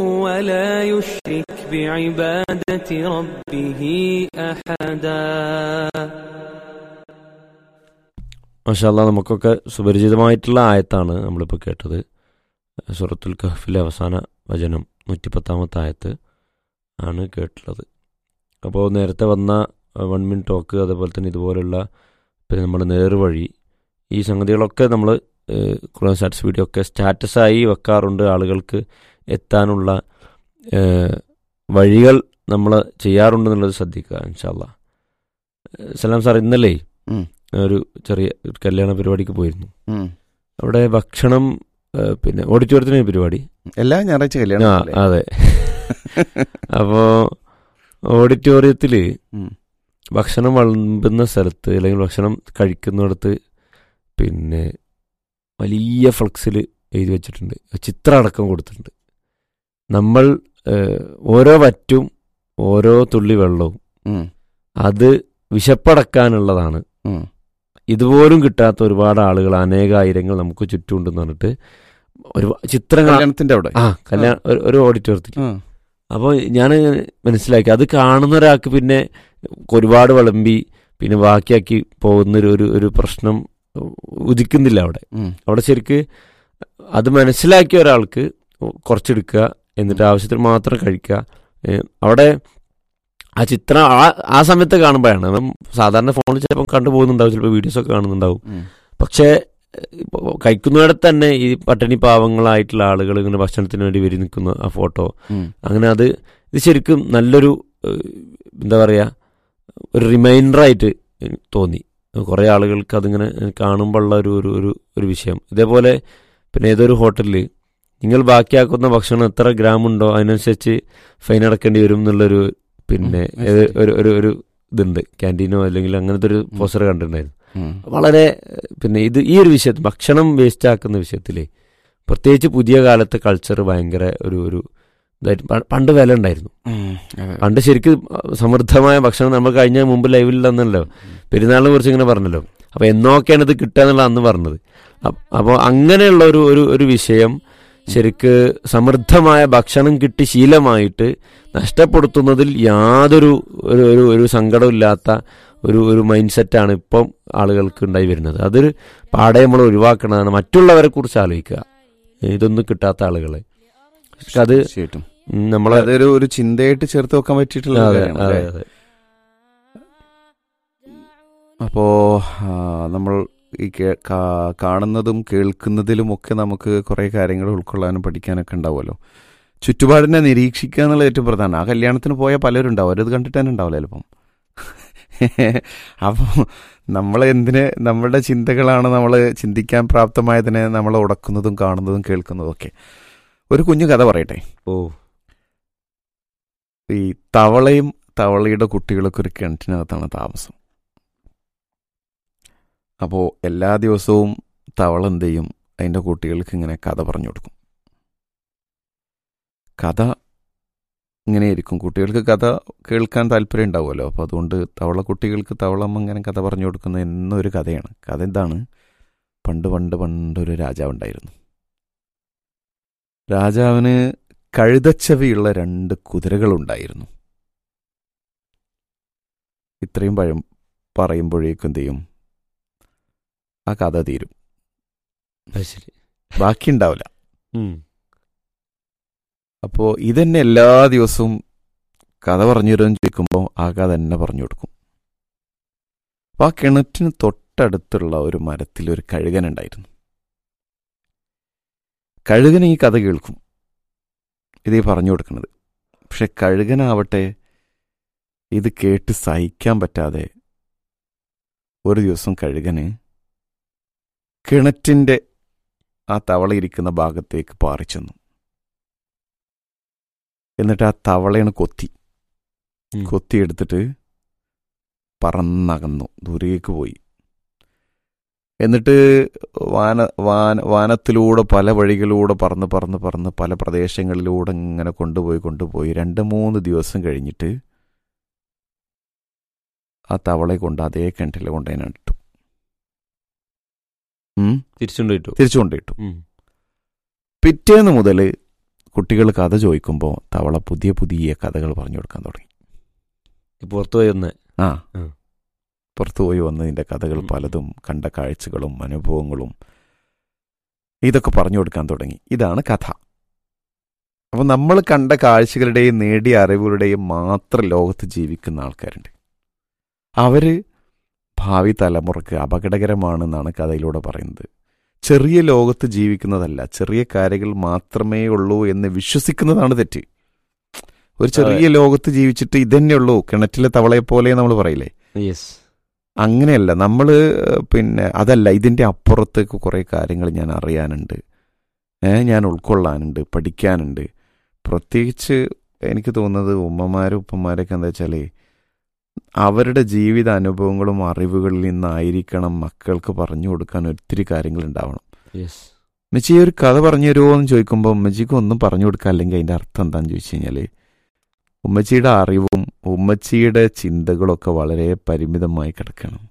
ولا يشرك بعبادة ربه أحدا മഷാല്ല നമുക്കൊക്കെ സുപരിചിതമായിട്ടുള്ള ആയത്താണ് നമ്മളിപ്പോൾ കേട്ടത് സുറത്തുൽ കഹഫിലെ അവസാന വചനം നൂറ്റിപ്പത്താമത്തെ ആയത്ത് ആണ് കേട്ടിട്ടുള്ളത് അപ്പോൾ നേരത്തെ വന്ന വൺ മിൻ ടോക്ക് അതേപോലെ തന്നെ ഇതുപോലുള്ള പിന്നെ നമ്മുടെ നേർവഴി ഈ സംഗതികളൊക്കെ നമ്മൾ ഖുർആൻ സ്റ്റാറ്റസ് വീഡിയോ ഒക്കെ സ്റ്റാറ്റസായി വെക്കാറുണ്ട് ആളുകൾക്ക് എത്താനുള്ള ഏഹ്, വഴികൾ നമ്മൾ ചെയ്യാറുണ്ട് എന്നുള്ളത് ശ്രദ്ധിക്കുക ഇൻഷാല്ല സലാം സാർ ഇന്നലെ ഉം. ഒരു ചെറിയ ഒരു കല്യാണ പരിപാടിക്ക് പോയിരുന്നു ഉം. അവിടെ ഭക്ഷണം ഏഹ്, പിന്നെ ഓഡിറ്റോറിയത്തിന് പരിപാടി എല്ലാ ഞായറാഴ്ച ആ കല്യാണം അല്ലേ? അതെ അപ്പോ ഓഡിറ്റോറിയത്തില് ഉം. ഭക്ഷണം വിളമ്പുന്ന സ്ഥലത്ത് അല്ലെങ്കിൽ ഭക്ഷണം കഴിക്കുന്നിടത്ത് പിന്നെ വലിയ ഫ്ലക്സിൽ എഴുതി വെച്ചിട്ടുണ്ട് ചിത്രം അടക്കം കൊടുത്തിട്ടുണ്ട് നമ്മൾ ഏഹ്, ഓരോ വറ്റും ഓരോ തുള്ളി വെള്ളവും ഉം. അത് വിശപ്പടക്കാനുള്ളതാണ് ഉം. ഇതുപോലും കിട്ടാത്ത ഒരുപാട് ആളുകൾ അനേകായിരങ്ങൾ നമുക്ക് ചുറ്റുമുണ്ടെന്ന് പറഞ്ഞിട്ട് ഒരു ചിത്രങ്ങൾ കല്യാണത്തിന്റെ അവിടെ ആ കല്യാണ ഒരു- ഒരു ഓഡിറ്റോറിയത്തിൽ ഉം. അപ്പോൾ ഞാൻ മനസ്സിലാക്കി അത് കാണുന്ന ഒരാൾക്ക് പിന്നെ ഒരുപാട് വിളമ്പി പിന്നെ ബാക്കിയാക്കി പോകുന്ന ഒരു ഒരു ഒരു പ്രശ്നം ഉദിക്കുന്നില്ല അവിടെ ഉം. അവിടെ ശരിക്ക് അത് മനസ്സിലാക്കിയ ഒരാൾക്ക് കുറച്ചെടുക്കുക എന്നിട്ട് ആവശ്യത്തിന് മാത്രം കഴിക്കുക ഏ, അവിടെ ആ ചിത്രം ആ ആ സമയത്ത് കാണുമ്പോഴാണ് അപ്പം സാധാരണ ഫോണിൽ ചിലപ്പോൾ കണ്ടുപോകുന്നുണ്ടാവും ചിലപ്പോൾ വീഡിയോസൊക്കെ കാണുന്നുണ്ടാവും ഉം. പക്ഷേ ഇപ്പൊ കഴിക്കുന്നിടത്ത് തന്നെ ഈ പട്ടിണി പാവങ്ങളായിട്ടുള്ള ആളുകൾ ഇങ്ങനെ ഭക്ഷണത്തിന് വേണ്ടി വരി നിൽക്കുന്ന ആ ഫോട്ടോ ഉം. അങ്ങനെ അത് ഇത് ശരിക്കും നല്ലൊരു ഏഹ്, എന്താ പറയുക ഒരു റിമൈൻഡറായിട്ട് തോന്നി കുറേ ആളുകൾക്ക് അതിങ്ങനെ കാണുമ്പോഴുള്ള ഒരു ഒരു ഒരു ഒരു വിഷയം ഇതേപോലെ പിന്നെ ഏതൊരു ഹോട്ടലിൽ നിങ്ങൾ ബാക്കിയാക്കുന്ന ഭക്ഷണം എത്ര ഗ്രാം ഉണ്ടോ അതിനനുസരിച്ച് ഫൈൻ അടക്കേണ്ടി വരും എന്നുള്ളൊരു പിന്നെ ഉം, ഏത് ഒരു ഒരു ഒരു ഇതുണ്ട് ക്യാൻറ്റീനോ അല്ലെങ്കിൽ അങ്ങനത്തെ ഒരു പോസ്റ്റർ കണ്ടിട്ടുണ്ടായിരുന്നു ഉം. വളരെ ഏഹ്, പിന്നെ ഇത് ഈ ഒരു വിഷയത്തിൽ ഭക്ഷണം വേസ്റ്റ് ആക്കുന്ന വിഷയത്തിൽ പ്രത്യേകിച്ച് പുതിയ കാലത്തെ കൾച്ചർ ഭയങ്കര ഒരു ഒരു ഇതായിട്ട് പ- പണ്ട് വില ഉണ്ടായിരുന്നു ഉം. അതെ. പണ്ട് ശരിക്കും സമൃദ്ധമായ ഭക്ഷണം നമ്മൾ കഴിഞ്ഞ മുമ്പ് ലൈവിൽ തന്നല്ലോ പെരുന്നാളിനെ കുറിച്ച് ഇങ്ങനെ പറഞ്ഞല്ലോ അപ്പൊ എന്നൊക്കെയാണ് ഇത് കിട്ടുക എന്നുള്ള അന്ന് പറഞ്ഞത് അപ്പോൾ അങ്ങനെയുള്ള ഒരു ഒരു ഒരു വിഷയം ശരിക്ക് സമൃദ്ധമായ ഭക്ഷണം കിട്ടി ശീലമായിട്ട് നഷ്ടപ്പെടുത്തുന്നതിൽ യാതൊരു ഒരു ഒരു ഒരു സങ്കടമില്ലാത്ത ഒരു ഒരു മൈൻഡ് സെറ്റാണ് ഇപ്പം ആളുകൾക്ക് ഉണ്ടായി വരുന്നത് അതൊരു പാടെ നമ്മൾ ഒഴിവാക്കണതാണ് മറ്റുള്ളവരെ കുറിച്ച് ആലോചിക്കുക ഇതൊന്നും കിട്ടാത്ത ആളുകളെ പക്ഷെ അത് തീർച്ചയായിട്ടും ഉം, നമ്മളെ അതൊരു ഒരു ചിന്തയായിട്ട് ചേർത്ത് വെക്കാൻ പറ്റിയിട്ടുള്ള ഒരു അതെ കാര്യമാണ് അതെ അല്ലേ? അതെ അപ്പോ ആ, നമ്മൾ ഈ കേ- കാ- കാണുന്നതും കേൾക്കുന്നതിലും ഒക്കെ നമുക്ക് കുറെ കാര്യങ്ങൾ ഉൾക്കൊള്ളാനും പഠിക്കാനൊക്കെ ഉണ്ടാവുമല്ലോ ചുറ്റുപാടിനെ നിരീക്ഷിക്കുക എന്നുള്ളത് ഏറ്റവും പ്രധാനം ആ കല്യാണത്തിന് പോയ പലരും ഉണ്ടാവും അവരത് കണ്ടിട്ട് തന്നെ ഉണ്ടാവില്ല ചിലപ്പം അപ്പോൾ നമ്മൾ എന്തിന് നമ്മളുടെ ചിന്തകളാണ് നമ്മൾ ചിന്തിക്കാൻ പ്രാപ്തമായതിനെ നമ്മൾ ഉടക്കുന്നതും കാണുന്നതും കേൾക്കുന്നതും ഒക്കെ ഒരു കുഞ്ഞു കഥ പറയട്ടെ ഓ ഈ തവളയും തവളയുടെ കുട്ടികളൊക്കെ ഒരു കിണറ്റിനകത്താണ് താമസം അപ്പോൾ എല്ലാ ദിവസവും തവള എന്ത് ചെയ്യും അതിൻ്റെ കുട്ടികൾക്ക് ഇങ്ങനെ കഥ പറഞ്ഞു കൊടുക്കും കഥ ഇങ്ങനെയായിരിക്കും കുട്ടികൾക്ക് കഥ കേൾക്കാൻ താല്പര്യം ഉണ്ടാവുമല്ലോ അപ്പോൾ അതുകൊണ്ട് തവള കുട്ടികൾക്ക് തവളമ്മ ഇങ്ങനെ കഥ പറഞ്ഞു കൊടുക്കുന്ന എന്നൊരു കഥയാണ് കഥ എന്താണ് പണ്ട് പണ്ട് പണ്ടൊരു രാജാവുണ്ടായിരുന്നു രാജാവിന് കഴുതച്ചവിയുള്ള രണ്ട് കുതിരകളുണ്ടായിരുന്നു ഇത്രയും പഴം പറയുമ്പോഴേക്കും എന്ത് ചെയ്യും ആ കഥ തീരും അത് ശരി ബാക്കി ഉണ്ടാവില്ല ഉം. അപ്പോൾ ഇതന്നെ എല്ലാ ദിവസവും കഥ പറഞ്ഞു തരുമെന്ന് ചോദിക്കുമ്പോൾ ആ കഥ തന്നെ പറഞ്ഞു കൊടുക്കും അപ്പോൾ ആ കിണറ്റിന് തൊട്ടടുത്തുള്ള ഒരു മരത്തിൽ ഒരു കഴുകൻ ഉണ്ടായിരുന്നു കഴുകൻ ഈ കഥ കേൾക്കും ഇതേ പറഞ്ഞു കൊടുക്കുന്നത് പക്ഷെ കഴുകനാവട്ടെ ഇത് കേട്ട് സഹിക്കാൻ പറ്റാതെ ഒരു ദിവസം കഴുകന് കിണറ്റിൻ്റെ ആ തവള ഇരിക്കുന്ന ഭാഗത്തേക്ക് പാറിച്ചെന്നു എന്നിട്ട് ആ തവളയാണ് കൊത്തി ഉം. കൊത്തിയെടുത്തിട്ട് പറന്നകന്നു ദൂരേക്ക് പോയി എന്നിട്ട് വാന വാന വാനത്തിലൂടെ പല വഴികളിലൂടെ പറന്ന് പറന്ന് പറന്ന് പല പ്രദേശങ്ങളിലൂടെ ഇങ്ങനെ കൊണ്ടുപോയി കൊണ്ടുപോയി രണ്ട് മൂന്ന് ദിവസം കഴിഞ്ഞിട്ട് ആ തവളയെ കൊണ്ട് അതേ കിണറ്റിൽ കൊണ്ടതിനിട്ടു തിരിച്ചുകൊണ്ട് കിട്ടും തിരിച്ചു കൊണ്ടിട്ടു ഉം. പിറ്റേന്ന് മുതൽ കുട്ടികൾ കഥ ചോദിക്കുമ്പോൾ തവള പുതിയ പുതിയ കഥകൾ പറഞ്ഞു കൊടുക്കാൻ തുടങ്ങി പുറത്തു പോയി ഒന്ന് ആ ഉം. പുറത്തു പോയി വന്നതിൻ്റെ കഥകൾ ഉം. പലതും കണ്ട കാഴ്ചകളും അനുഭവങ്ങളും ഇതൊക്കെ പറഞ്ഞു കൊടുക്കാൻ തുടങ്ങി ഇതാണ് കഥ അപ്പോൾ നമ്മൾ കണ്ട കാഴ്ചകളുടെയും നേടിയ അറിവുകളുടെയും മാത്രം ലോകത്ത് ജീവിക്കുന്ന ആൾക്കാരുണ്ട് അവര് ഭാവി തലമുറക്ക് അപകടകരമാണെന്നാണ് കഥയിലൂടെ പറയുന്നത് ചെറിയ ലോകത്ത് ജീവിക്കുന്നതല്ല ചെറിയ കാര്യങ്ങൾ മാത്രമേ ഉള്ളൂ എന്ന് വിശ്വസിക്കുന്നതാണ് തെറ്റ് ഒരു ചെറിയ ലോകത്ത് ജീവിച്ചിട്ട് ഇതന്നെ ഉള്ളൂ കിണറ്റിലെ തവളയെ പോലെ നമ്മൾ പറയില്ലേ യെസ് അങ്ങനെയല്ല നമ്മൾ പിന്നെ അതല്ല ഇതിൻ്റെ അപ്പുറത്തേക്ക് കുറേ കാര്യങ്ങൾ ഞാൻ അറിയാനുണ്ട് ഏ, ഞാൻ ഉൾക്കൊള്ളാനുണ്ട് പഠിക്കാനുണ്ട് പ്രത്യേകിച്ച് എനിക്ക് തോന്നുന്നത് ഉമ്മമാരും ഉപ്പന്മാരൊക്കെ എന്താ വെച്ചാൽ അവരുടെ ജീവിത അനുഭവങ്ങളും അറിവുകളിൽ നിന്നായിരിക്കണം മക്കൾക്ക് പറഞ്ഞു കൊടുക്കാൻ ഒത്തിരി കാര്യങ്ങൾ ഉണ്ടാവണം യെസ് ഉമ്മച്ചി ഒരു കഥ പറഞ്ഞു തരുമോ എന്ന് ചോദിക്കുമ്പോൾ ഉമ്മച്ചിക്ക് ഒന്നും പറഞ്ഞു കൊടുക്കാൻ അല്ലെങ്കിൽ അതിൻ്റെ അർത്ഥം എന്താണെന്ന് ചോദിച്ചു കഴിഞ്ഞാൽ ഉമ്മച്ചിയുടെ അറിവും ഉമ്മച്ചിയുടെ ചിന്തകളൊക്കെ വളരെ പരിമിതമായി കിടക്കണം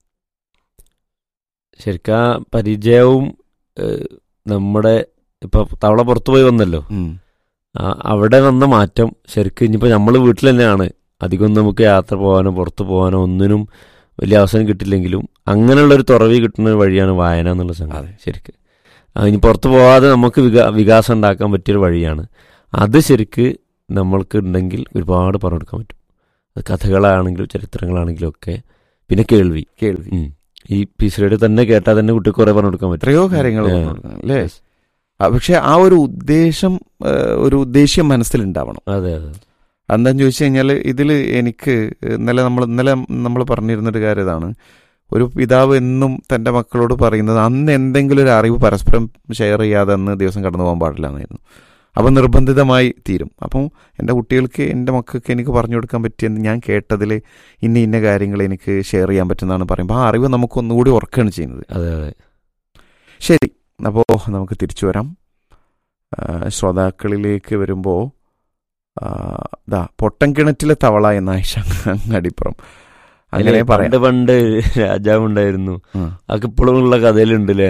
ശരിക്കും ആ പരിചയവും ഏഹ്, നമ്മുടെ ഇപ്പൊ തവള പുറത്തു പോയി വന്നല്ലോ ഉം. ആ, അവിടെ വന്ന മാറ്റം ശരിക്കും ഇനിയിപ്പോൾ നമ്മൾ വീട്ടിൽ തന്നെയാണ് അധികം നമുക്ക് യാത്ര പോകാനോ പുറത്ത് പോകാനോ ഒന്നിനും വലിയ അവസരം കിട്ടില്ലെങ്കിലും അങ്ങനെയുള്ള ഒരു തുറവി കിട്ടുന്ന ഒരു വഴിയാണ് വായന എന്നുള്ള സംഗതി അതെ. ശരിക്ക് ആ, ഇനി പുറത്ത് പോകാതെ നമുക്ക് വികാ വികാസം ഉണ്ടാക്കാൻ പറ്റിയൊരു വഴിയാണ് അത് ശരിക്ക് നമ്മൾക്ക് ഉണ്ടെങ്കിൽ ഒരുപാട് പറഞ്ഞെടുക്കാൻ പറ്റും അത് കഥകളാണെങ്കിലും ചരിത്രങ്ങളാണെങ്കിലും ഒക്കെ പിന്നെ കേൾവി കേൾവി ഉം. ഈ പീസിലേഡ് തന്നെ കേട്ടാൽ തന്നെ കുട്ടിക്ക് കുറെ പറഞ്ഞെടുക്കാൻ പറ്റും എത്രയോ കാര്യങ്ങൾ ഏ. പറഞ്ഞു കൊടുക്കണം, അല്ലേ ആ, പക്ഷെ ആ ഒരു ഉദ്ദേശം ഏ, ഒരു ഉദ്ദേശ്യം മനസ്സിലുണ്ടാവണം അതെ അതെ എന്താന്ന് ചോദിച്ചു കഴിഞ്ഞാൽ ഇതിൽ എനിക്ക് ഇന്നലെ നമ്മൾ ഇന്നലെ നമ്മൾ പറഞ്ഞിരുന്നൊരു കാര്യം ഇതാണ് ഒരു പിതാവ് എന്നും തൻ്റെ മക്കളോട് പറയുന്നത് അന്ന് എന്തെങ്കിലും ഒരു അറിവ് പരസ്പരം ഷെയർ ചെയ്യാതെ അന്ന് ദിവസം കടന്നു പോകാൻ പാടില്ല എന്നായിരുന്നു അപ്പം നിർബന്ധിതമായി തീരും അപ്പം എൻ്റെ കുട്ടികൾക്ക് എൻ്റെ മക്കൾക്ക് എനിക്ക് പറഞ്ഞു കൊടുക്കാൻ പറ്റിയെന്ന് ഞാൻ കേട്ടതിൽ ഇന്ന ഇന്ന കാര്യങ്ങൾ എനിക്ക് ഷെയർ ചെയ്യാൻ പറ്റുന്നതാണ് പറയുമ്പോൾ ആ അറിവ് നമുക്ക് ഒന്നുകൂടി ഉറക്കുകയാണ് ചെയ്യുന്നത് അതെ അതെ ശരി അപ്പോൾ നമുക്ക് തിരിച്ചു വരാം ആ, ശ്രോതാക്കളിലേക്ക് വരുമ്പോൾ ഇതാ പൊട്ടൻകിണറ്റിലെ തവള എന്ന ആയിഷ അങ്ങടിപ്പുറം അങ്ങനെ അല്ലേ, പറയാം പണ്ട് പണ്ട് രാജാവ് ഉണ്ടായിരുന്നു ഉം. അതൊക്കെ ഇപ്പോഴും ഉള്ള കഥയിലുണ്ടല്ലേ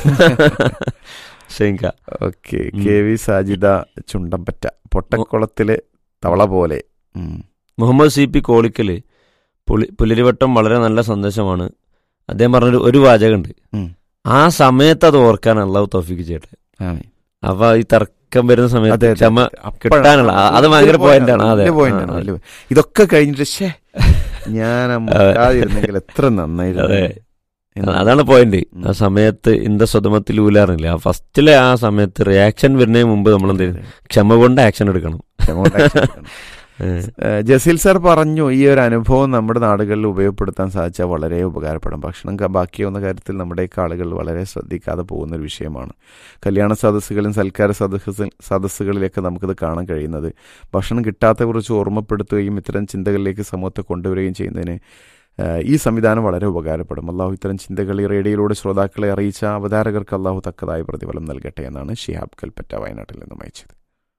ശങ്ക ഓക്കെ ഉം. കെ വി സാജിദ ചുണ്ടമ്പറ്റ പൊട്ടക്കുളത്തിലെ തവള പോലെ ഉം. മുഹമ്മദ് സി പി കോളിക്കല് പുലി പുലരിവട്ടം വളരെ നല്ല സന്ദേശമാണ് അദ്ദേഹം പറഞ്ഞൊരു ഒരു വാചകമുണ്ട് ഉം. ആ സമയത്ത് അത് ഓർക്കാൻ അള്ളാഹു തോഫിക്ക് ചെയ്യട്ടെ ആമീൻ. അപ്പൊ ഈ തർക്കം വരുന്ന അതെ, സമയത്ത് അതെ, ക്ഷമ അതെ. അപ്പോഴാണ് കിട്ടാനുള്ള ആ, അത് ഭയങ്കര വലിയ point ആണ്. അതെ. വലിയ point ആണ്, ആ, വലിയ point. ഇതൊക്കെ കഴിഞ്ഞിട്ട് ശേ ഞാൻ മുട്ടാതിരുന്നെങ്കിൽ എത്ര നന്നായിരുന്നു അതെ. എന്ന്. അതാണ് പോയിന്റ് ഉം. ആ സമയത്ത് ഇന്ത സ്വതമത്തിൽ ഊലാറില്ല ആ ഫസ്റ്റിലെ ആ സമയത്ത് റിയാക്ഷൻ വരുന്നതിന് മുമ്പ് നമ്മൾ എന്ത് ചെയ്യും ക്ഷമ കൊണ്ട് ആക്ഷൻ എടുക്കണം അങ്ങോട്ട് action എടുക്കണം. ഏഹ്. ഏഹ് ജസീൽ സാർ പറഞ്ഞു ഈ ഒരു അനുഭവം നമ്മുടെ നാടുകളിൽ ഉപയോഗപ്പെടുത്താൻ സാധിച്ചാൽ വളരെ ഉപകാരപ്പെടും ഭക്ഷണം ക- ബാക്കിയാവുന്ന കാര്യത്തിൽ നമ്മുടെയൊക്കെ ആളുകൾ വളരെ ശ്രദ്ധിക്കാതെ പോകുന്ന ഒരു വിഷയമാണ് കല്യാണ സദസ്സുകളും സൽക്കാര സദസ്സ് സദസ്സുകളിലൊക്കെ നമുക്കിത് കാണാൻ കഴിയുന്നത് ഭക്ഷണം കിട്ടാത്ത കുറിച്ച് ഓർമ്മപ്പെടുത്തുകയും ഇത്തരം ചിന്തകളിലേക്ക് സമൂഹത്തെ കൊണ്ടുവരികയും ചെയ്യുന്നതിന് ഏഹ് ഈ സംവിധാനം വളരെ ഉപകാരപ്പെടും അള്ളാഹു ഇത്തരം ചിന്തകൾ ഈ റേഡിയോയിലൂടെ ശ്രോതാക്കളെ അറിയിച്ച അവതാരകർക്ക് അള്ളാഹു തക്കതായ പ്രതിഫലം നൽകട്ടെ എന്നാണ് ഷിഹാബ് കൽപ്പറ്റ വയനാട്ടിൽ നിന്നും അയച്ചത്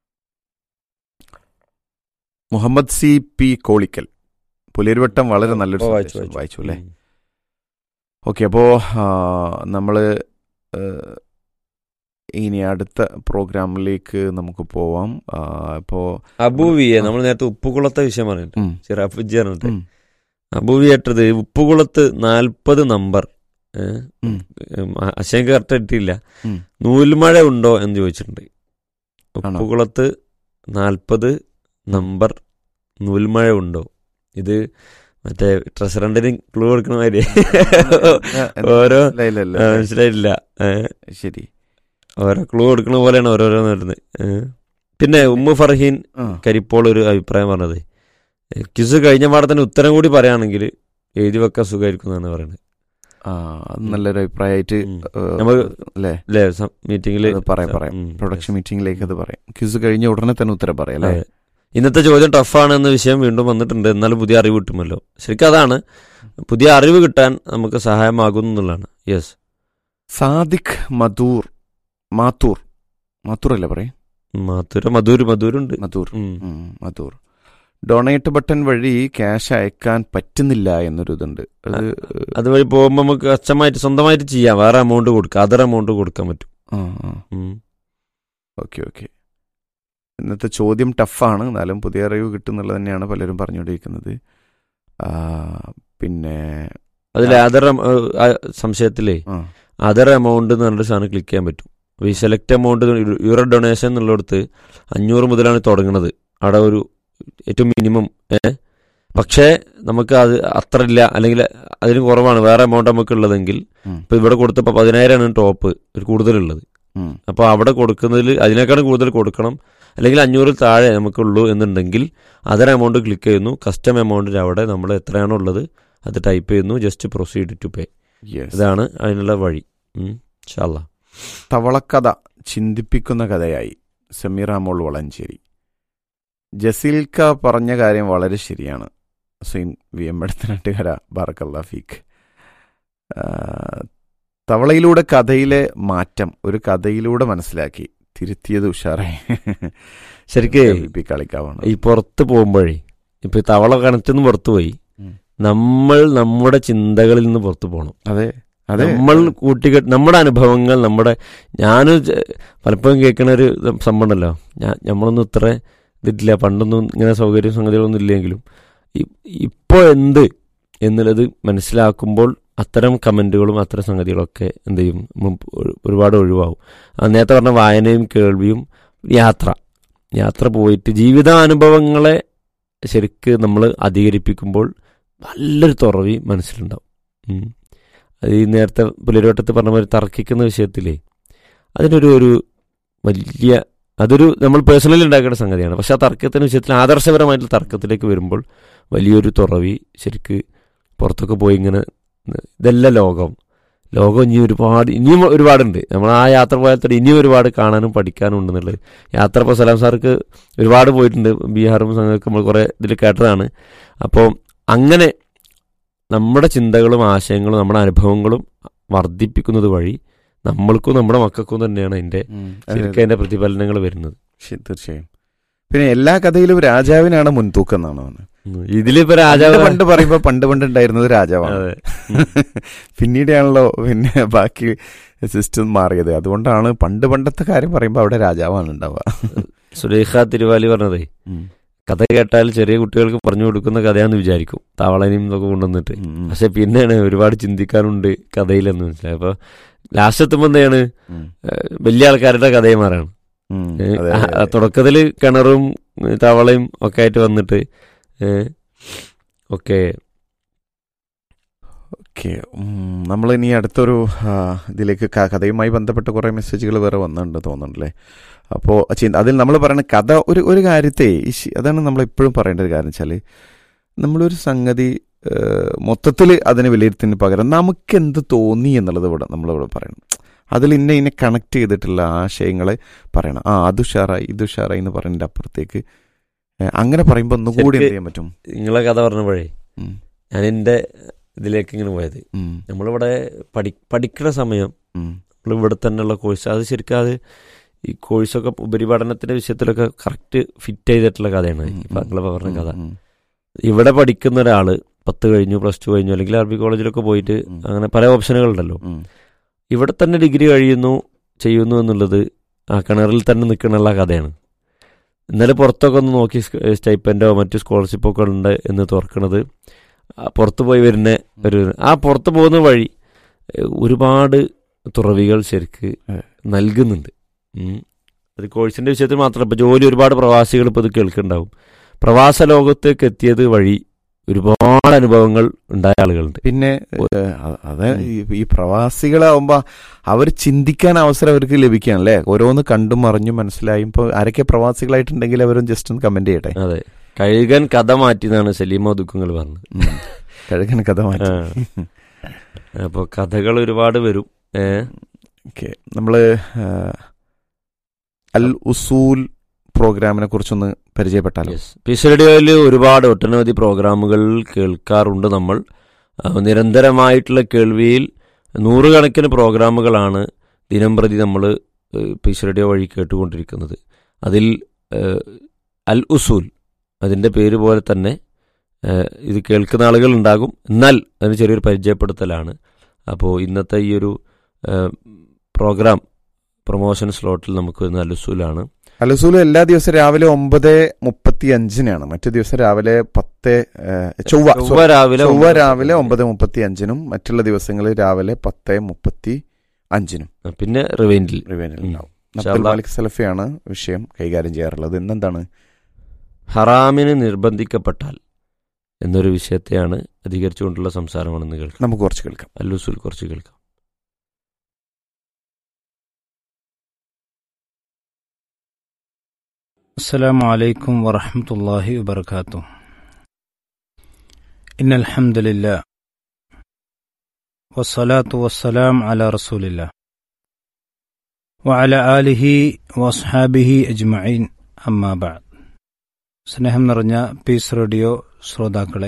മുഹമ്മദ് സി പി കോളിക്കൽ പുലരിവട്ടം വളരെ നല്ലൊരു ഓ, വായിച്ചു, സന്ദേശം. വായിച്ചു അല്ലേ ഉം. ഓക്കെ അപ്പോൾ നമ്മൾ ഇനി അടുത്ത പ്രോഗ്രാമിലേക്ക് നമുക്ക് പോവാം ഇപ്പോൾ അബൂവിയെ നമ്മൾ നേരത്തെ ഉപ്പുകുളത്തെ വിഷയം പറഞ്ഞിട്ട് ഉം, ചിറാഫുജി പറഞ്ഞിട്ട് ഉം, അബൂവി കേട്ടത് ഉപ്പുകുളത്ത് നാൽപ്പത് നമ്പർ ഉം. അശേഖ കറക്റ്റ് ഇട്ടില്ല ഉം. നൂൽമഴ ഉണ്ടോ എന്ന് ചോദിച്ചിട്ടുണ്ട് ആണോ? ഉപ്പുകുളത്ത് നാൽപ്പത് നമ്പർ നൂൽമഴ ഉണ്ടോ ഇത് മറ്റേ ട്രഷറണ്ടിന് ക്ലൂ കൊടുക്കണ മാതിരി ഓരോ മനസ്സിലായില്ലല്ലോ. ആ, മനസ്സിലായില്ല ഏ, ശരി ഓരോ ക്ലൂ കൊടുക്കണ പോലെയാണ് ഓരോരോ വരുന്നത് ഏ. പിന്നെ ഉമ്മു ഫർഹീൻ ആ, കരിപ്പോൾ ഒരു അഭിപ്രായം പറഞ്ഞത് ക്വിസ് കഴിഞ്ഞ പാടെ തന്നെ ഉത്തരം കൂടി പറയുകയാണെങ്കിൽ എഴുതി വെക്കാൻ സുഖമായിരിക്കും എന്നാണ് പറയുന്നത് ആ, അത് നല്ലൊരു അഭിപ്രായമായിട്ട് ഉം. ഏഹ്, നമുക്ക് അല്ലേ അല്ലേ മീറ്റിംഗിൽ അത് പറയാം പറയാം പ്രൊഡക്ഷൻ മീറ്റിംഗിലേക്ക് അത് പറയാം ക്യൂസ് കഴിഞ്ഞ ഉടനെ തന്നെ ഉത്തരം പറയാം അല്ലേ ഇന്നത്തെ ചോദ്യം ടഫാണ് എന്ന വിഷയം വീണ്ടും വന്നിട്ടുണ്ട് എന്നാലും പുതിയ അറിവ് കിട്ടുമല്ലോ ശരിക്കും അതാണ് പുതിയ അറിവ് കിട്ടാൻ നമുക്ക് സഹായമാകുന്നു എന്നുള്ളതാണ് യെസ് സാദിഖ് മധൂർ മാത്തൂർ മാത്തൂർ അല്ലേ പറയും മധുര മധുര മധുരുണ്ട് മധൂർ ഉം. ഉം, മധൂർ ഡൊണേറ്റ് ബട്ടൺ വഴി ക്യാഷ് അയക്കാൻ പറ്റുന്നില്ല എന്നൊരു ഇതുണ്ട് അത് അതുവഴി പോകുമ്പോൾ നമുക്ക് കച്ചമായിട്ട് സ്വന്തമായിട്ട് ചെയ്യാം വേറെ എമൗണ്ട് കൊടുക്കാം അതർ എമൗണ്ട് കൊടുക്കാൻ പറ്റും ആ ആ ഉം. ഓക്കെ ഓക്കെ ഇന്നത്തെ ചോദ്യം ടഫാണ് എന്നാലും പുതിയ അറിവ് കിട്ടുന്നുള്ളത് തന്നെയാണ് പലരും പറഞ്ഞുകൊണ്ടിരിക്കുന്നത് ആ, പിന്നെ അതിൽ അതർ സംശയത്തിലേ ആ, അതർ എമൗണ്ട് എന്ന് പറഞ്ഞിട്ട് സാധനം ക്ലിക്ക് ചെയ്യാൻ പറ്റും അപ്പോൾ ഈ സെലക്ട് എമൗണ്ട് യൂറോ ഡൊണേഷൻ എന്നുള്ളിടത്ത് അഞ്ഞൂറ് മുതലാണ് തുടങ്ങുന്നത് അവിടെ ഒരു ഏറ്റവും മിനിമം ഏ പക്ഷേ നമുക്ക് അത് അത്ര ഇല്ല അല്ലെങ്കിൽ അതിന് കുറവാണ് വേറെ എമൗണ്ട് നമുക്ക് ഉള്ളതെങ്കിൽ ഉം. ഇപ്പോൾ ഇവിടെ കൊടുത്തപ്പോൾ പതിനായിരമാണ് ടോപ്പ് ഒരു കൂടുതലുള്ളത് ഉം, അപ്പോൾ അവിടെ കൊടുക്കുന്നതിൽ അതിനേക്കാളും കൂടുതൽ കൊടുക്കണം അല്ലെങ്കിൽ അഞ്ഞൂറിൽ താഴെ നമുക്കുള്ളൂ എന്നുണ്ടെങ്കിൽ അതർ എമൗണ്ട് ക്ലിക്ക് ചെയ്യുന്നു കസ്റ്റം എമൗണ്ടിൽ അവിടെ നമ്മൾ എത്രയാണോ ഉള്ളത് അത് ടൈപ്പ് ചെയ്യുന്നു just proceed to pay yes. ഇതാണ് അതിനുള്ള വഴി ഷാല്ല തവളക്കഥ ചിന്തിപ്പിക്കുന്ന കഥയായി സമീറ മോൾ വളഞ്ചേരി ജസീൽക്ക പറഞ്ഞ കാര്യം വളരെ ശരിയാണ് ഹുസൈൻ വി എം എടത്തനാട്ടുകര ബാറക്കല്ല ഫീക്ക് ആ, തവളയിലൂടെ കഥയിലെ മാറ്റം ഒരു കഥയിലൂടെ മനസ്സിലാക്കി തിരുത്തിയത് ഉഷാറായി ശരിക്ക് പി കളിക്കാവാണ് ഈ പുറത്ത് പോകുമ്പോഴേ ഇപ്പൊ ഈ തവള കണറ്റൊന്ന് പുറത്തു പോയി ഉം. നമ്മൾ നമ്മുടെ ചിന്തകളിൽ നിന്ന് പുറത്തു പോകണം അതെ അതെ നമ്മൾ കൂട്ടിക്കെട്ട് നമ്മുടെ അനുഭവങ്ങൾ നമ്മുടെ ഞാൻ പലപ്പോഴും കേൾക്കുന്ന ഒരു സംഭവം ഉണ്ടല്ലോ ഞാൻ നമ്മളൊന്നും ഇത്ര ഇതിട്ടില്ല പണ്ടൊന്നും ഇങ്ങനെ സൗകര്യം സംഗതികളൊന്നും ഇല്ലെങ്കിലും ഇ- ഇപ്പോ എന്ത് എന്നുള്ളത് മനസ്സിലാക്കുമ്പോൾ അത്തരം കമന്റുകളും അത്തരം സംഗതികളൊക്കെ എന്ത് ചെയ്യും ഉം ഒരു- ഒരുപാട് ഒഴിവാകും ആ നേരത്തെ പറഞ്ഞ വായനയും കേൾവിയും യാത്ര യാത്ര പോയിട്ട് ജീവിതാനുഭവങ്ങളെ ശരിക്ക് നമ്മൾ അധികരിപ്പിക്കുമ്പോൾ നല്ലൊരു തുറവി മനസ്സിലുണ്ടാവും ഉം. അത് ഈ നേരത്തെ പുലരോട്ടത്ത് പറഞ്ഞ പോലെ തർക്കിക്കുന്ന വിഷയത്തിലേ അതിനൊരു ഒരു വലിയ അതൊരു നമ്മൾ പേഴ്സണലി ഉണ്ടാക്കേണ്ട സംഗതിയാണ് പക്ഷെ ആ തർക്കത്തിന്റെ വിഷയത്തിൽ ആദർശപരമായിട്ടുള്ള തർക്കത്തിലേക്ക് വരുമ്പോൾ വലിയൊരു തുറവി ശരിക്ക് പുറത്തൊക്കെ പോയി ഇങ്ങനെ ഇതല്ല ലോകം ലോകം ഇനി ഒരുപാട് ഇനിയും ഒരുപാടുണ്ട് നമ്മൾ ആ യാത്ര പോയാൽ തന്നെ ഇനിയും ഒരുപാട് കാണാനും പഠിക്കാനും ഉണ്ടെന്നുള്ളത് യാത്ര ഇപ്പോൾ സലാം സാർക്ക് ഒരുപാട് പോയിട്ടുണ്ട് ബീഹാറും സംഘമൊക്കെ നമ്മൾ കുറേ ഇതിൽ കേട്ടതാണ് അപ്പോൾ അങ്ങനെ നമ്മുടെ ചിന്തകളും ആശയങ്ങളും നമ്മുടെ അനുഭവങ്ങളും വർദ്ധിപ്പിക്കുന്നത് വഴി നമ്മൾക്കും നമ്മുടെ മക്കൾക്കും തന്നെയാണ് അതിന്റെ ഉം, അതെ, ശരിക്കും അതിന്റെ പ്രതിഫലനങ്ങൾ വരുന്നത് ശരി, തീർച്ചയായും പിന്നെ എല്ലാ കഥയിലും രാജാവിനാണ് മുൻതൂക്കം എന്നാണ് തോന്നുന്നത്. ഇതിലിപ്പോ പണ്ട് രാജാവ് പണ്ട് പറയുമ്പോ പണ്ട് പണ്ട് ഉണ്ടായിരുന്നത് രാജാവാണ് അതെ. പിന്നീടാണല്ലോ പിന്നെ ബാക്കി സിസ്റ്റം മാറിയത് അതുകൊണ്ടാണ് പണ്ട് പണ്ടത്തെ കാര്യം പറയുമ്പോൾ അവിടെ രാജാവാണ് ഉണ്ടാവുക സുലേഖ തിരുവാലി പറഞ്ഞതേ കഥ കേട്ടാൽ ചെറിയ കുട്ടികൾക്ക് പറഞ്ഞു കൊടുക്കുന്ന കഥയാന്ന് വിചാരിക്കും തവളനെയും ഇതൊക്കെ കൊണ്ടുവന്നിട്ട് ഉം, പക്ഷെ പിന്നെയാണ് ഒരുപാട് ചിന്തിക്കാനുണ്ട് കഥയിലെന്ന് മനസ്സിലായി അപ്പൊ ലാസ്റ്റ് എത്തുമ്പോ എന്താണ് ഉം, ഏഹ് വലിയ ആൾക്കാരുടെ കഥയെ മാറാണ് ഉം, ഏഹ് അതെ, ആ- അതെ, ആ അതെ. തുടക്കത്തില് കിണറും ഏഹ് തവളയും ഒക്കെ ആയിട്ട് വന്നിട്ട് ഏഹ് ഒക്കെ ഓക്കെ നമ്മൾ ഇനി അടുത്തൊരു ആ, ഇതിലേക്ക് ക- കഥയുമായി ബന്ധപ്പെട്ട കുറേ മെസ്സേജുകൾ വേറെ വന്നിട്ടുണ്ട് തോന്നുന്നുണ്ടല്ലേ അപ്പോൾ അതിൽ നമ്മൾ പറയുന്ന കഥ ഒരു ഒരു കാര്യത്തെ ഈ ശി- അതാണ് നമ്മൾ എപ്പോഴും പറയേണ്ട ഒരു കാര്യം വെച്ചാൽ നമ്മളൊരു സംഗതി മൊത്തത്തിൽ അതിനെ വിലയിരുത്തുന്നതിന് പകരം നമുക്ക് എന്ത് തോന്നി എന്നുള്ളത് ഇവിടെ നമ്മളിവിടെ പറയണം അതിൽ ഇന്ന ഇന്നെ കണക്ട് ചെയ്തിട്ടുള്ള ആശയങ്ങളെ പറയണം ആ അത് ഉഷാറായി ഇത് ഉഷാറായി എന്ന് പറയുന്നതിൻ്റെ അപ്പുറത്തേക്ക് ഏ, അങ്ങനെ പറയുമ്പോൾ ഒന്നുകൂടി എന്ത് ശരിക്ക് ചെയ്യാൻ പറ്റും നിങ്ങളെ കഥ പറഞ്ഞപ്പോഴേ ഉം, ഞാൻ എൻ്റെ ഇതിലേക്ക് ഇങ്ങനെ പോയത് ഉം, നമ്മളിവിടെ പഠി പഠിക്കുന്ന സമയം ഉം, നമ്മൾ ഇവിടെ തന്നെയുള്ള കോഴ്സ് അത് ശരിക്കും അത് ഈ കോഴ്സൊക്കെ ഉപരിപഠനത്തിന്റെ വിഷയത്തിലൊക്കെ കറക്റ്റ് ഫിറ്റ് ചെയ്തിട്ടുള്ള കഥയാണ് ഉം, ഇപ്പൊ നിങ്ങളെ പറഞ്ഞ കഥ ഉം, ഇവിടെ പഠിക്കുന്ന ഒരാള് പത്ത് കഴിഞ്ഞു പ്ലസ് ടു കഴിഞ്ഞു അല്ലെങ്കിൽ അറബി കോളേജിലൊക്കെ പോയിട്ട് ഉം. അങ്ങനെ പല ഓപ്ഷനുകളുണ്ടല്ലോ ഉം, ഇവിടെ തന്നെ ഡിഗ്രി കഴിയുന്നു ചെയ്യുന്നു എന്നുള്ളത് ആ കിണറിൽ തന്നെ നിൽക്കണുള്ള കഥയാണ് ഇന്നലെ പുറത്തൊക്കെ ഒന്ന് നോക്കി സ്റ്റൈപ്പൻഡോ മറ്റു സ്കോളർഷിപ്പോ ഒക്കെ ഉണ്ട് എന്ന് തുറക്കണത് ആ പുറത്ത് പോയി വരുന്ന ഒരു ആ പുറത്ത് പോകുന്ന വഴി ഏഹ്, ഒരുപാട് തുറവികൾ ശരിക്ക് അതെ. നൽകുന്നുണ്ട് ഉം. അത് കോഴ്സിന്റെ വിഷയത്തിൽ മാത്രമല്ല ഇപ്പൊ ജോലി ഒരുപാട് പ്രവാസികൾ ഇപ്പോൾ ഇത് കേൾക്കുന്നുണ്ടാവും പ്രവാസ ലോകത്തേക്ക് എത്തിയത് വഴി ഒരുപാട് അനുഭവങ്ങൾ ഉണ്ടായ ആളുകളുണ്ട് പിന്നെ ഏഹ്, അ- അത് ഈ- ഈ പ്രവാസികളാവുമ്പോ അവർ ചിന്തിക്കാൻ അവസരം അവർക്ക് ലഭിക്കുകയാണല്ലേ ഓരോന്ന് കണ്ടും അറിഞ്ഞും മനസ്സിലായും ഇപ്പൊ ആരൊക്കെ പ്രവാസികളായിട്ടുണ്ടെങ്കിൽ അവരും ജസ്റ്റ് ഒന്ന് കമന്റ് ചെയ്യട്ടെ അതെ കഴുകൻ കഥ മാറ്റി എന്നാണ് സലീമ ദുഃഖങ്ങൾ പറഞ്ഞത് ഉം. കഴുകൻ കഥ മാറ്റി അപ്പോൾ കഥകൾ ഒരുപാട് വരും ഏ ഓക്കെ നമ്മള് ഏഹ്, അൽ ഉസൂൽ പ്രോഗ്രാമിനെ കുറിച്ചൊന്ന് പരിചയപ്പെട്ടാലോ യെസ് പീസ് റേഡിയോയിൽ ഒരുപാട് ഒട്ടനവധി പ്രോഗ്രാമുകൾ കേൾക്കാറുണ്ട് നമ്മൾ ആ, നിരന്തരമായിട്ടുള്ള കേൾവിയിൽ നൂറുകണക്കിന് പ്രോഗ്രാമുകളാണ് ദിനം പ്രതി നമ്മൾ പീസ് റേഡിയോ വഴി കേട്ടുകൊണ്ടിരിക്കുന്നത് അതിൽ ഏഹ്, അൽ ഉസൂൽ അതിൻ്റെ പേര് പോലെ തന്നെ ഏഹ്, ഇത് കേൾക്കുന്ന ആളുകൾ ഉണ്ടാകും എന്നാൽ അതിന് ചെറിയൊരു പരിചയപ്പെടുത്തലാണ് അപ്പോൾ ഇന്നത്തെ ഈ ഒരു ഏഹ്, പ്രോഗ്രാം പ്രൊമോഷൻ സ്ലോട്ടിൽ നമുക്ക് വരുന്ന അലുസൂലാണ് അലസൂല് എല്ലാ ദിവസവും രാവിലെ ഒമ്പത് മുപ്പത്തി അഞ്ചിനാണ് മറ്റു ദിവസം രാവിലെ പത്ത് ഏഹ്, ചൊവ്വ ചൊവ്വ രാവിലെ ചൊവ്വ ഒമ്പത് രാവിലെ ഒമ്പത് മുപ്പത്തി അഞ്ചിനും മറ്റുള്ള ദിവസങ്ങളിൽ രാവിലെ പത്ത് മുപ്പത്തി അഞ്ചിനും പിന്നെ റിവൈൻഡിൽ റിവൈനിൽ ഉം. ഉണ്ടാവും ഇൻഷാ അബ്ദുൽ അല്ലാ. മാലിക് സലഫിയാണ് വിഷയം കൈകാര്യം ചെയ്യാറുള്ളത് ഇന്നെന്താണ് ഹറാമിന് നിർബന്ധിക്കപ്പെട്ടാൽ എന്നൊരു വിഷയത്തെയാണ് അധികരിച്ചുകൊണ്ടുള്ള സംസാരമാണെന്ന് കേൾക്കാം നമുക്ക് കുറച്ച് കേൾക്കാം അല്ലുസുൽ കുറച്ച് കേൾക്കാം السلام عليكم ورحمة الله وبركاته إن الحمد لله والصلاة والسلام على رسول الله وعلى آله وأصحابه أجمعين أما بعد സ്നേഹം നിറഞ്ഞ പീസ് റേഡിയോ ശ്രോതാക്കളെ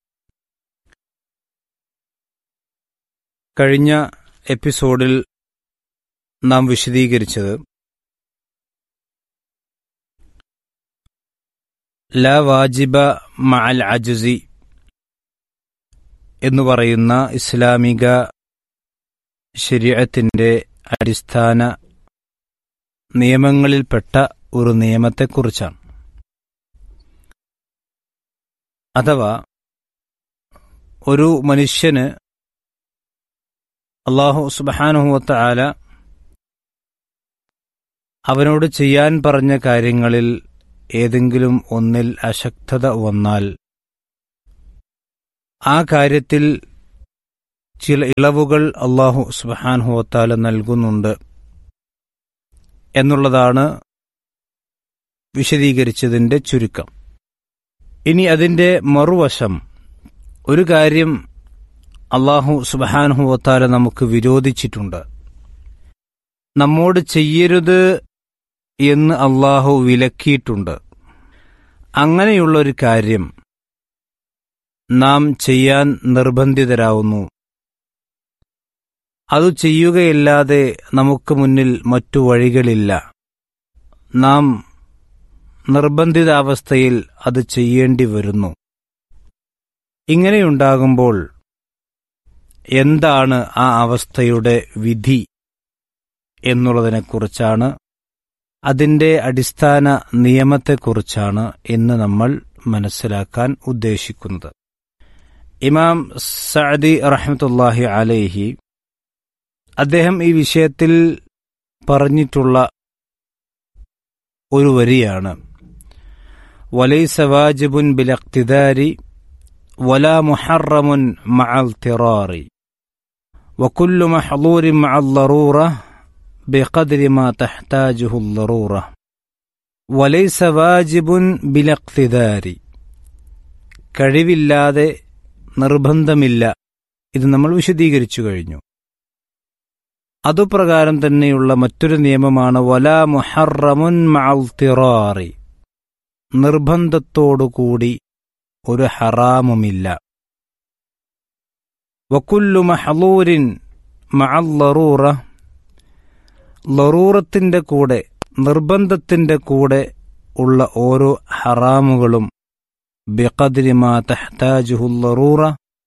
കഴിഞ്ഞ എപ്പിസോഡിൽ നാം വിശദീകരിച്ചത് ല വാജിബ മഅൽ അജുസി എന്ന് പറയുന്ന ഇസ്ലാമിക ശരീഅത്തിന്റെ അടിസ്ഥാന നിയമങ്ങളിൽപ്പെട്ട ഒരു നിയമത്തെക്കുറിച്ചാണ് അഥവാ ഒരു മനുഷ്യന് അള്ളാഹു സുബാനുഹുവത്ത ആല അവനോട് ചെയ്യാൻ പറഞ്ഞ കാര്യങ്ങളിൽ ഏതെങ്കിലും ഒന്നിൽ അശക്തത വന്നാൽ ആ കാര്യത്തിൽ ചില ഇളവുകൾ അള്ളാഹു സുബാൻഹുവത്താല നൽകുന്നുണ്ട് എന്നുള്ളതാണ് വിശദീകരിച്ചതിന്റെ ചുരുക്കം ഇനി അതിന്റെ മറുവശം ഒരു കാര്യം അള്ളാഹു സുബാൻഹുവത്താല നമുക്ക് വിരോധിച്ചിട്ടുണ്ട് നമ്മോട് ചെയ്യരുത് എന്ന് അള്ളാഹു വിലക്കിയിട്ടുണ്ട് അങ്ങനെയുള്ള ഒരു കാര്യം നാം ചെയ്യാൻ നിർബന്ധിതരാവുന്നു അത് ചെയ്യുകയല്ലാതെ നമുക്ക് മുന്നിൽ മറ്റു വഴികളില്ല നാം നിർബന്ധിതാവസ്ഥയിൽ അത് ചെയ്യേണ്ടി വരുന്നു ഇങ്ങനെയുണ്ടാകുമ്പോൾ എന്താണ് ആ അവസ്ഥയുടെ വിധി എന്നുള്ളതിനെക്കുറിച്ചാണ് അതിന്റെ അടിസ്ഥാന നിയമത്തെക്കുറിച്ചാണ് ഇന്ന് നമ്മൾ മനസ്സിലാക്കാൻ ഉദ്ദേശിക്കുന്നത് ഇമാം സഅദി റഹ്മത്തുല്ലാഹി അലൈഹി അദ്ദേഹം ഈ വിഷയത്തിൽ പറഞ്ഞിട്ടുള്ള ഒരു വരിയാണ് വലൈസ വാജിബുൻ ബിലക്തിദാരി ولا محرم مع اضطرار وكل محظور مع الضروره بقدر ما تحتاجه الضرورة وليس واجب بالاقتدار കഴിവില്ലാതെ നിർബന്ധമില്ല ഇത് നമ്മൾ വിശദീകരിച്ചു കഴിഞ്ഞു അതുപ്രകാരം തന്നെയുള്ള മറ്റൊരു നിയമമാണ് വല മുഹറമുൻ മഅൽത്തിറാറി നിർബന്ധത്തോടുകൂടി ഒരു ഹറാമുമില്ല വക്കുല്ലു മഹലൂരിൻ മഅല്ലറൂറ ലറൂറത്തിന്റെ കൂടെ നിർബന്ധത്തിന്റെ കൂടെ ഉള്ള ഓരോ ഹറാമുകളും ബിഖദ്രിമാ തഹ്താജുഹുൽ ലറൂറ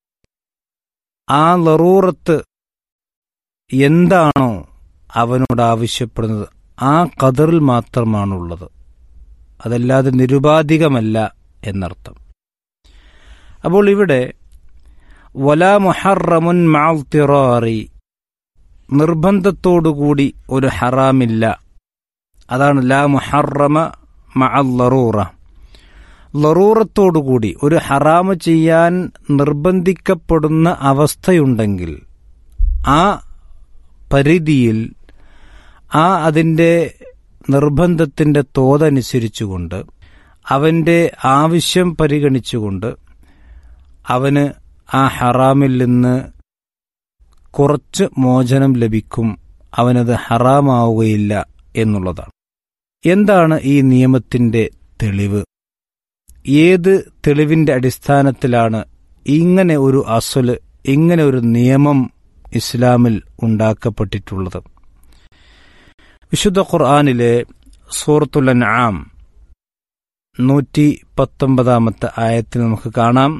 ആ ലറൂറത്ത് എന്താണോ അവനോട് ആവശ്യപ്പെടുന്നത് ആ കതറിൽ മാത്രമാണുള്ളത് അതല്ലാതെ നിരുപാധികമല്ല എന്നർത്ഥം അപ്പോൾ ഇവിടെ വലാ മുഹറമുൻ മാൽത്തിറാറി നിർബന്ധത്തോടുകൂടി ഒരു ഹറാമില്ല അതാണ് ലാ മുഹറമ മഅൽ ലറൂറ ലറൂറത്തോടുകൂടി ഒരു ഹറാമ് ചെയ്യാൻ നിർബന്ധിക്കപ്പെടുന്ന അവസ്ഥയുണ്ടെങ്കിൽ ആ പരിധിയിൽ ആ അതിൻ്റെ നിർബന്ധത്തിൻ്റെ തോതനുസരിച്ചുകൊണ്ട് അവൻ്റെ ആവശ്യം പരിഗണിച്ചുകൊണ്ട് അവന് ആ ഹറാമിൽ നിന്ന് കുറച്ച് മോചനം ലഭിക്കും അവനത് ഹറാമാവുകയില്ല എന്നുള്ളതാണ് എന്താണ് ഈ നിയമത്തിന്റെ തെളിവ് ഏത് തെളിവിന്റെ അടിസ്ഥാനത്തിലാണ് ഇങ്ങനെ ഒരു അസല് ഇങ്ങനെ ഒരു നിയമം ഇസ്ലാമിൽ ഉണ്ടാക്കപ്പെട്ടിട്ടുള്ളത് വിശുദ്ധ ഖുർആാനിലെ സൂറത്തുൽ അൻആം നൂറ്റി പത്തൊമ്പതാമത്തെ ആയത്തിൽ നമുക്ക് കാണാം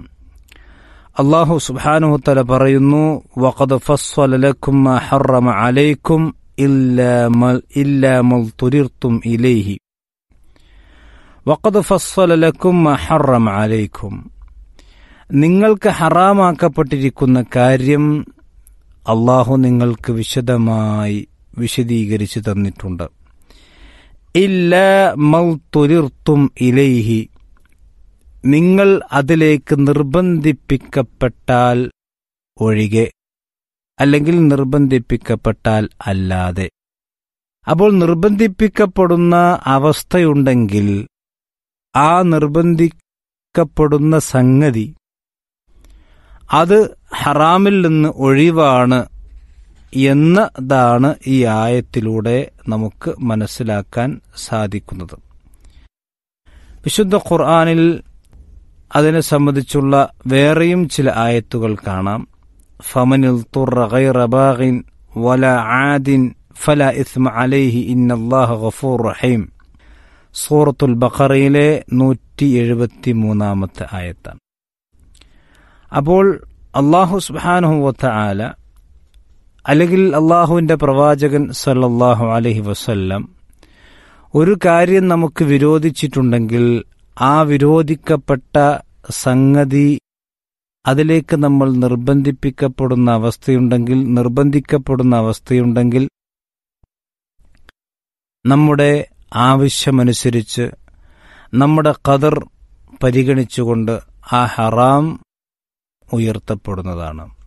അള്ളാഹു സുബ്ഹാനഹു തല പറയുന്നു വഖദ് ഫസ്വല ലക്കും മാ ഹറമ അലൈക്കും إلا ما, إلا ما اضطررتم إليه وقد فصل لكم ما حرم عليكم നിങ്ങൾക്ക് ഹറാമാക്കപ്പെട്ടിരിക്കുന്ന കാര്യം അള്ളാഹു നിങ്ങൾക്ക് വിശദമായി വിശദീകരിച്ചു തന്നിട്ടുണ്ട് ഇല്ല മൗത്തുരിർത്തും ഇലൈഹി നിങ്ങൾ അതിലേക്ക് നിർബന്ധിപ്പിക്കപ്പെട്ടാൽ ഒഴികെ അല്ലെങ്കിൽ നിർബന്ധിപ്പിക്കപ്പെട്ടാൽ അല്ലാതെ അപ്പോൾ നിർബന്ധിപ്പിക്കപ്പെടുന്ന അവസ്ഥയുണ്ടെങ്കിൽ ആ നിർബന്ധിക്കപ്പെടുന്ന സംഗതി അത് ഹറാമിൽ നിന്ന് ഒഴിവാണ് എന്നതാണ് ഈ ആയത്തിലൂടെ നമുക്ക് മനസ്സിലാക്കാൻ സാധിക്കുന്നത് വിശുദ്ധ ഖുർആാനിൽ അതിനെ സംബന്ധിച്ചുള്ള വേറെയും ചില ആയത്തുകൾ കാണാം ഫമനിൽ തുറബാഗിൻ വല ആദിൻ ഫല ഇസ്മ അലൈഹി ഇന്നല്ലാഹ ഗഫൂർ റഹീം സൂറത്തുൽ ബഖറയിലെ നൂറ്റി എഴുപത്തി മൂന്നാമത്തെ ആയത്താണ് അപ്പോൾ അള്ളാഹു സുബാനുഹുവത്ത ആല അല്ലെങ്കിൽ അള്ളാഹുവിൻ്റെ പ്രവാചകൻ സല്ലല്ലാഹു അലഹി വസല്ലം ഒരു കാര്യം നമുക്ക് വിരോധിച്ചിട്ടുണ്ടെങ്കിൽ ആ വിരോധിക്കപ്പെട്ട സംഗതി അതിലേക്ക് നമ്മൾ നിർബന്ധിപ്പിക്കപ്പെടുന്ന അവസ്ഥയുണ്ടെങ്കിൽ നിർബന്ധിക്കപ്പെടുന്ന അവസ്ഥയുണ്ടെങ്കിൽ നമ്മുടെ ആവശ്യമനുസരിച്ച് നമ്മുടെ കതർ പരിഗണിച്ചുകൊണ്ട് ആ ഹറാം ഉയർത്തപ്പെടുന്നതാണ്